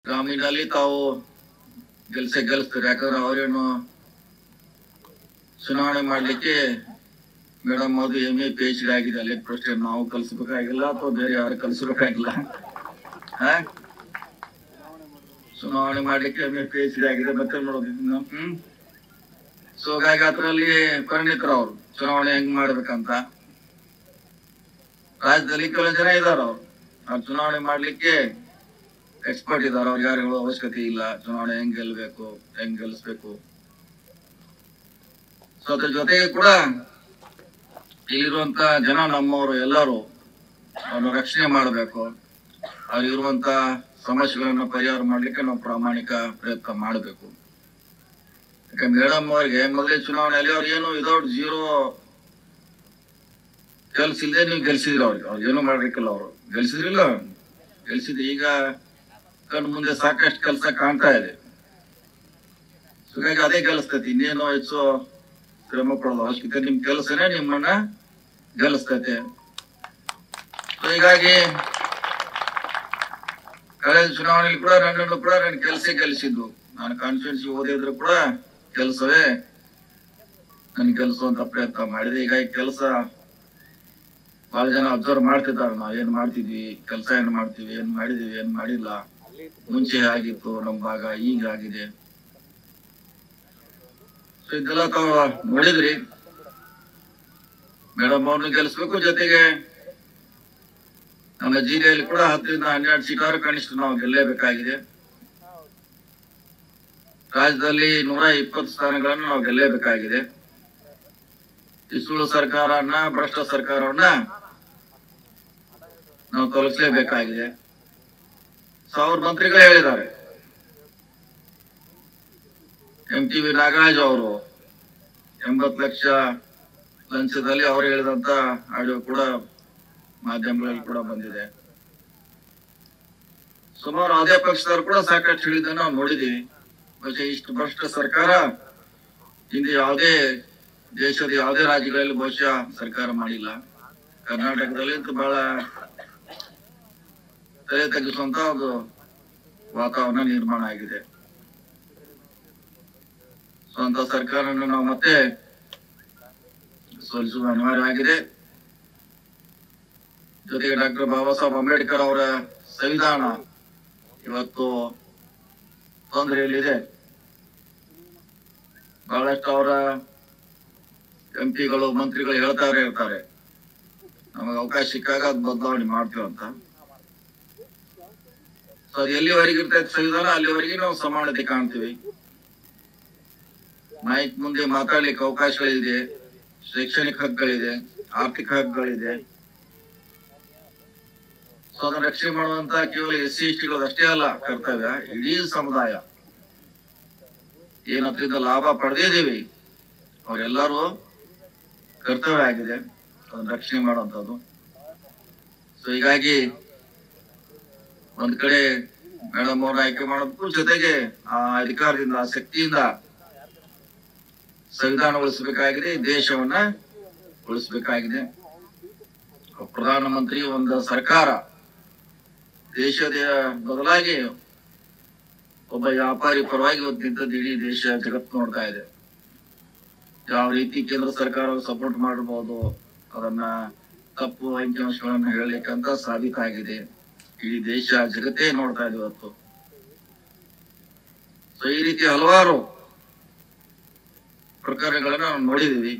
ಗ್ರಾಮೀಣದಲ್ಲಿ ತಾವು ಗೆಲ್ಸೆ ಗೆಲ್ಲಿಸ್ತಾರೆ ಯಾಕಂದ್ರೆ ಅವರೇನು ಚುನಾವಣೆ ಮಾಡ್ಲಿಕ್ಕೆ ಮೇಡಮ್ ಅದು M A P H D ಆಗಿದೆ ಅಲ್ಲಿ ಪ್ರಶ್ನೆ ನಾವು ಕಲಿಸ್ಬೇಕಾಗಿಲ್ಲ ಅಥವಾ ಬೇರೆ ಯಾರು ಕಲಿಸ್ಬೇಕಾಗಿಲ್ಲ ಹಾ ಚುನಾವಣೆ ಮಾಡ್ಲಿಕ್ಕೆ M A P H D ಆಗಿದೆ ಮತ್ತೆ ಮಾಡೋದು ಇದನ್ನ? ಹ್ಮ್ ಸೊ ಹಾಗಾಗಿ ಅದರಲ್ಲಿ ಪರಿಣಿತರು ಅವರು ಚುನಾವಣೆ ಹೆಂಗ್ ಮಾಡ್ಬೇಕಂತ ರಾಜ್ಯದಲ್ಲಿ ಕೆಲವು ಜನ ಇದಾರ ಅವ್ರು ಆ ಚುನಾವಣೆ ಮಾಡ್ಲಿಕ್ಕೆ ಎಕ್ಸ್ಪರ್ಟ್ ಇದಾರೆ ಅವ್ರಿಗೆ ಯಾರು ಹೇಳೋ ಅವಶ್ಯಕತೆ ಇಲ್ಲ ಚುನಾವಣೆ ಹೆಂಗ್ ಗೆಲ್ಬೇಕು ಹೆಂಗ್ ಗೆಲ್ಲಿಸ್ಬೇಕು ಸೊ ಅದ್ರ ಜೊತೆಗೆ ಕೂಡ ಇಲ್ಲಿರುವಂತ ಜನ ನಮ್ಮವರು ಎಲ್ಲರೂ ಅವ್ರನ್ನ ರಕ್ಷಣೆ ಮಾಡಬೇಕು ಅವ್ರಿಗಿರುವಂತ ಸಮಸ್ಯೆಗಳನ್ನ ಪರಿಹಾರ ಮಾಡ್ಲಿಕ್ಕೆ ನಾವು ಪ್ರಾಮಾಣಿಕ ಪ್ರಯತ್ನ ಮಾಡಬೇಕು ಯಾಕೆ ಮೇಡಮ್ ಅವ್ರಿಗೆ ಮೊದಲೇ ಚುನಾವಣೆಯಲ್ಲಿ ಅವ್ರು ಏನು ವಿದೌಟ್ ಜೀರೋ ಕೆಲ್ಸ ಇಲ್ಲದೆ ನೀವು ಗೆಲ್ಸಿದ್ರಿ ಅವ್ರಿಗೆ ಅವ್ರು ಏನು ಮಾಡ್ಬೇಕಿಲ್ಲ ಅವರು ಗೆಲ್ಸಿದ್ರಿಲ್ಲ ಗೆಲ್ಸಿದ್ರಿ ಈಗ ಕಣ್ ಮುಂದೆ ಸಾಕಷ್ಟು ಕೆಲಸ ಕಾಣ್ತಾ ಇದೆ ಸೊ ಹೀಗಾಗಿ ಅದೇ ಗೆಲ್ಲಿಸ್ತೈತಿ ಇನ್ನೇನು ಹೆಚ್ಚು ಶ್ರಮ ಪಡೋದು ಅವಶ್ಯಕತೆ ನಿಮ್ ಕೆಲಸನೇ ನಿಮ್ಮನ್ನ ಗೆಲ್ಲಿಸ್ತೈತೆ ಸೊ ಹೀಗಾಗಿ ಕಳೆದ ಚುನಾವಣೆಯಲ್ಲಿ ಕೂಡ ನನ್ನನ್ನು ಕೂಡ ನನ್ನ ಕೆಲಸ ಗೆಲ್ಲಿಸಿದ್ದು ನಾನು ಕಾನ್ಸ್ಟಿಟ್ಯೂನ್ಸಿ ಓದಿದ್ರು ಕೂಡ ಕೆಲಸವೇ ನನ್ ಗೆಲ್ಲಿಸುವಂತ ಪ್ರಯತ್ನ ಮಾಡಿದೆ ಹೀಗಾಗಿ ಕೆಲಸ ಬಹಳ ಜನ ಅಬ್ಸರ್ವ್ ಮಾಡ್ತಿದ್ದಾರೆ ನಾವು ಏನ್ ಮಾಡ್ತಿದ್ವಿ ಕೆಲಸ ಏನ್ ಮಾಡ್ತೀವಿ ಏನ್ ಮಾಡಿದೀವಿ ಏನ್ ಮಾಡಿಲ್ಲ ಮುಂಚೆ ಆಗಿತ್ತು ನಮ್ ಭಾಗ ಈಗ ಆಗಿದೆ ಸೊ ಇದೆಲ್ಲ ತಾವು ನೋಡಿದ್ರಿ ಮೇಡಮ್ ಅವ್ರನ್ನ ಗೆಲ್ಲಿಸ್ಬೇಕು ಜೊತೆಗೆ ನಮ್ಮ ಜಿಲ್ಲೆಯಲ್ಲಿ ಕೂಡ ಹತ್ತರಿಂದ ಹನ್ನೆರಡು ಸೀಟಾರು ಕನಿಷ್ಠ ನಾವು ಗೆಲ್ಲೇಬೇಕಾಗಿದೆ ರಾಜ್ಯದಲ್ಲಿ ನೂರ ಇಪ್ಪತ್ತು ಸ್ಥಾನಗಳನ್ನು ನಾವು ಗೆಲ್ಲೇಬೇಕಾಗಿದೆ ಈ ಸುಳ್ಳು ಸರ್ಕಾರವನ್ನ ಭ್ರಷ್ಟ ಸರ್ಕಾರವನ್ನ ನಾವು ತೊಲಗಿಸಲೇಬೇಕಾಗಿದೆ ಸಾವಿರ ಮಂತ್ರಿಗಳು ಹೇಳಿದ್ದಾರೆ ಎಂ ಟಿ ವಿ ನಾಗರಾಜ್ ಅವರು ಎಂಬತ್ತು ಲಕ್ಷ ಲಂಚದಲ್ಲಿ ಅವರು ಹೇಳಿದಂತ ಆಡಿಯೋ ಕೂಡ ಮಾಧ್ಯಮಗಳಲ್ಲಿ ಕೂಡ ಬಂದಿದೆ ಸುಮಾರು ಅದೇ ಪಕ್ಷದವರು ಕೂಡ ಸಾಕಷ್ಟು ಹೇಳಿದ್ದನ್ನು ನಾವು ನೋಡಿದೀವಿ ಬಹುಶಃ ಇಷ್ಟು ಭ್ರಷ್ಟ ಸರ್ಕಾರ ಹಿಂದೆ ಯಾವುದೇ ದೇಶದ ಯಾವುದೇ ರಾಜ್ಯಗಳಲ್ಲಿ ಬಹುಶಃ ಸರ್ಕಾರ ಮಾಡಿಲ್ಲ ಕರ್ನಾಟಕದಲ್ಲಿ ಅಂತೂ ಬಹಳ ತಲೆ ತಗ್ಗಿಸುವಂತ ಒಂದು ವಾತಾವರಣ ನಿರ್ಮಾಣ ಆಗಿದೆ ಸೊ ಅಂತ ಸರ್ಕಾರವನ್ನು ನಾವು ಮತ್ತೆ ಸೋಲಿಸುವ ಅನಿವಾರ್ಯ ಆಗಿದೆ ಜೊತೆಗೆ ಡಾಕ್ಟರ್ ಬಾಬಾ ಸಾಹೇಬ್ ಅಂಬೇಡ್ಕರ್ ಅವರ ಸಂವಿಧಾನ ಇವತ್ತು ತೊಂದರೆಯಲ್ಲಿದೆ ಬಹಳಷ್ಟು ಅವರ ಎಂ ಪಿಗಳು ಮಂತ್ರಿಗಳು ಹೇಳ್ತಾರೆ ಇರ್ತಾರೆ ನಮಗೆ ಅವಕಾಶ ಸಿಕ್ಕಾಗ ಅದು ಬದಲಾವಣೆ ಮಾಡ್ತೀವಿ ಅಂತ ಸೊ ಅದು ಎಲ್ಲಿವರೆಗೆ ಇರ್ತೈತೆ ಸಂವಿಧಾನ ಅಲ್ಲಿವರೆಗೆ ನಾವು ಸಮಾನತೆ ಕಾಣ್ತೀವಿ ಮೈಕ್ ಮುಂದೆ ಮಾತಾಡ್ಲಿಕ್ಕೆ ಅವಕಾಶಗಳಿದೆ ಶೈಕ್ಷಣಿಕ ಹಕ್ಕುಗಳಿದೆ ಆರ್ಥಿಕ ಹಕ್ಕುಗಳಿದೆ ಸೊ ಅದನ್ನ ರಕ್ಷಣೆ ಮಾಡುವಂತ ಕೇವಲ ಎಸ್ ಸಿ ಎಸ್ ಟಿಗಳು ಅಷ್ಟೇ ಅಲ್ಲ ಕರ್ತವ್ಯ ಇಡೀ ಸಮುದಾಯ ಏನ್ ಅದರಿಂದ ಲಾಭ ಪಡೆದಿದ್ದೀವಿ ಅವರೆಲ್ಲರೂ ಕರ್ತವ್ಯ ಆಗಿದೆ ಅದನ್ನ ರಕ್ಷಣೆ ಮಾಡುವಂತದ್ದು ಸೊ ಹೀಗಾಗಿ ಒಂದ್ ಕಡೆ ಮೇಡಮ್ ಅವ್ರನ್ನ ಆಯ್ಕೆ ಮಾಡೋದಕ್ಕೂ ಜೊತೆಗೆ ಆ ಅಧಿಕಾರದಿಂದ ಆ ಶಕ್ತಿಯಿಂದ ಸಂವಿಧಾನ ಉಳಿಸಬೇಕಾಗಿದೆ ದೇಶವನ್ನ ಉಳಿಸಬೇಕಾಗಿದೆ ಪ್ರಧಾನಮಂತ್ರಿ ಒಂದು ಸರ್ಕಾರ ದೇಶದ ಬದಲಾಗಿ ಒಬ್ಬ ವ್ಯಾಪಾರಿ ಪರವಾಗಿ ಇವತ್ತು ನಿಂತದ್ದು ಇಡೀ ದೇಶ ಜಗತ್ತು ನೋಡ್ತಾ ಇದೆ ಯಾವ ರೀತಿ ಕೇಂದ್ರ ಸರ್ಕಾರ ಸಪೋರ್ಟ್ ಮಾಡಬಹುದು ಅದನ್ನ ತಪ್ಪು ಅಂಕಿಅಂಶಗಳನ್ನ ಹೇಳಲಿಕ್ಕಂತ ಸಾಬೀತಾಗಿದೆ ಇಡೀ ದೇಶ ಜಗತ್ತೇ ನೋಡ್ತಾ ಇದೆ ಇವತ್ತು ಸೊ ಈ ರೀತಿ ಹಲವಾರು ಪ್ರಕರಣಗಳನ್ನ ನಾವು ನೋಡಿದೀವಿ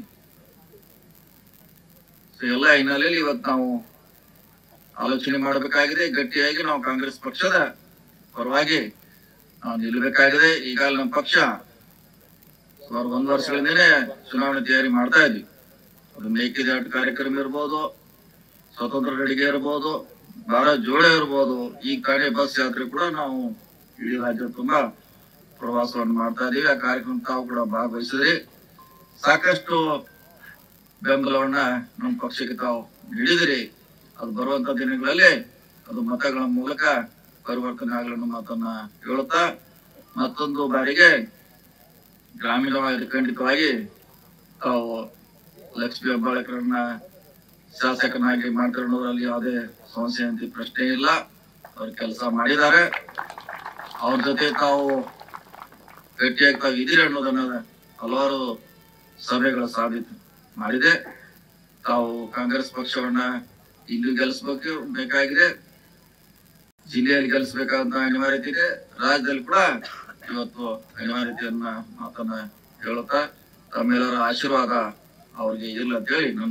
ಸೊ ಎಲ್ಲ ಹಿನ್ನೆಲೆಯಲ್ಲಿ ಇವತ್ತು ನಾವು ಆಲೋಚನೆ ಮಾಡಬೇಕಾಗಿದೆ ಗಟ್ಟಿಯಾಗಿ ನಾವು ಕಾಂಗ್ರೆಸ್ ಪಕ್ಷದ ಪರವಾಗಿ ನಾವು ನಿಲ್ಲಬೇಕಾಗಿದೆ ಈಗಾಗಲೇ ನಮ್ಮ ಪಕ್ಷ ಸುಮಾರು ಒಂದು ವರ್ಷಗಳಿಂದನೇ ಚುನಾವಣೆ ತಯಾರಿ ಮಾಡ್ತಾ ಇದ್ವಿ ಅದು ಮೇಕೆದಾಟು ಕಾರ್ಯಕ್ರಮ ಇರ್ಬೋದು ಸ್ವತಂತ್ರ ನಡಿಗೆ ಇರ್ಬೋದು ಭಾರತ್ ಜೋಳ ಇರ್ಬೋದು ಈ ಕಾರ್ಯ ಬಸ್ ಯಾತ್ರೆ ಕೂಡ ನಾವು ಇಡೀ ರಾಜ್ಯ ತುಂಬಾ ಪ್ರವಾಸವನ್ನು ಮಾಡ್ತಾ ಇದೀವಿ ಆ ಕಾರ್ಯಕ್ರಮ ತಾವು ಕೂಡ ಭಾಗವಹಿಸಿದ್ರಿ ಸಾಕಷ್ಟು ಬೆಂಬಲವನ್ನ ನಮ್ಮ ಪಕ್ಷಕ್ಕೆ ತಾವು ನೀಡಿದಿರಿ ಅದು ಬರುವಂತ ದಿನಗಳಲ್ಲಿ ಅದು ಮತಗಳ ಮೂಲಕ ಪರಿವರ್ತನೆ ಆಗಲು ಮಾತನ್ನ ಹೇಳುತ್ತಾ ಮತ್ತೊಂದು ಬಾರಿಗೆ ಗ್ರಾಮೀಣವಾಗಿ ಖಂಡಿತವಾಗಿ ತಾವು ಲಕ್ಷ್ಮೀ ಹೆಬ್ಬಾಳಕರನ್ನ ಶಾಸಕನಾಗಿ ಮಾಡ್ಕೊಳ್ಳೋದ್ರಲ್ಲಿ ಯಾವುದೇ ಸಮಸ್ಯೆ ಅಂತ ಪ್ರಶ್ನೆ ಇಲ್ಲ ಅವ್ರು ಕೆಲಸ ಮಾಡಿದ್ದಾರೆ ಅವ್ರ ಜೊತೆ ತಾವು ಭೇಟಿಯಾಗಿ ತಾವು ಇದೀರಿ ಅನ್ನೋದನ್ನ ಹಲವಾರು ಸಭೆಗಳ ಸಾಬೀತು ಮಾಡಿದೆ ತಾವು ಕಾಂಗ್ರೆಸ್ ಪಕ್ಷವನ್ನ ಇಲ್ಲಿ ಗೆಲ್ಲಿಸ್ಬೇಕು ಬೇಕಾಗಿದೆ ಜಿಲ್ಲೆಯಲ್ಲಿ ಗೆಲ್ಲಿಸಬೇಕಾದಂತ ಅನಿವಾರ್ಯತೆ ಇದೆ ರಾಜ್ಯದಲ್ಲಿ ಕೂಡ ಇವತ್ತು ಅನಿವಾರ್ಯತೆಯನ್ನ ಮಾತನ್ನ ಹೇಳುತ್ತಾ ತಮ್ಮೆಲ್ಲರ ಆಶೀರ್ವಾದ ಅವ್ರಿಗೆ ಇಲ್ಲ ಅಂತ ಹೇಳಿ ನನ್ನ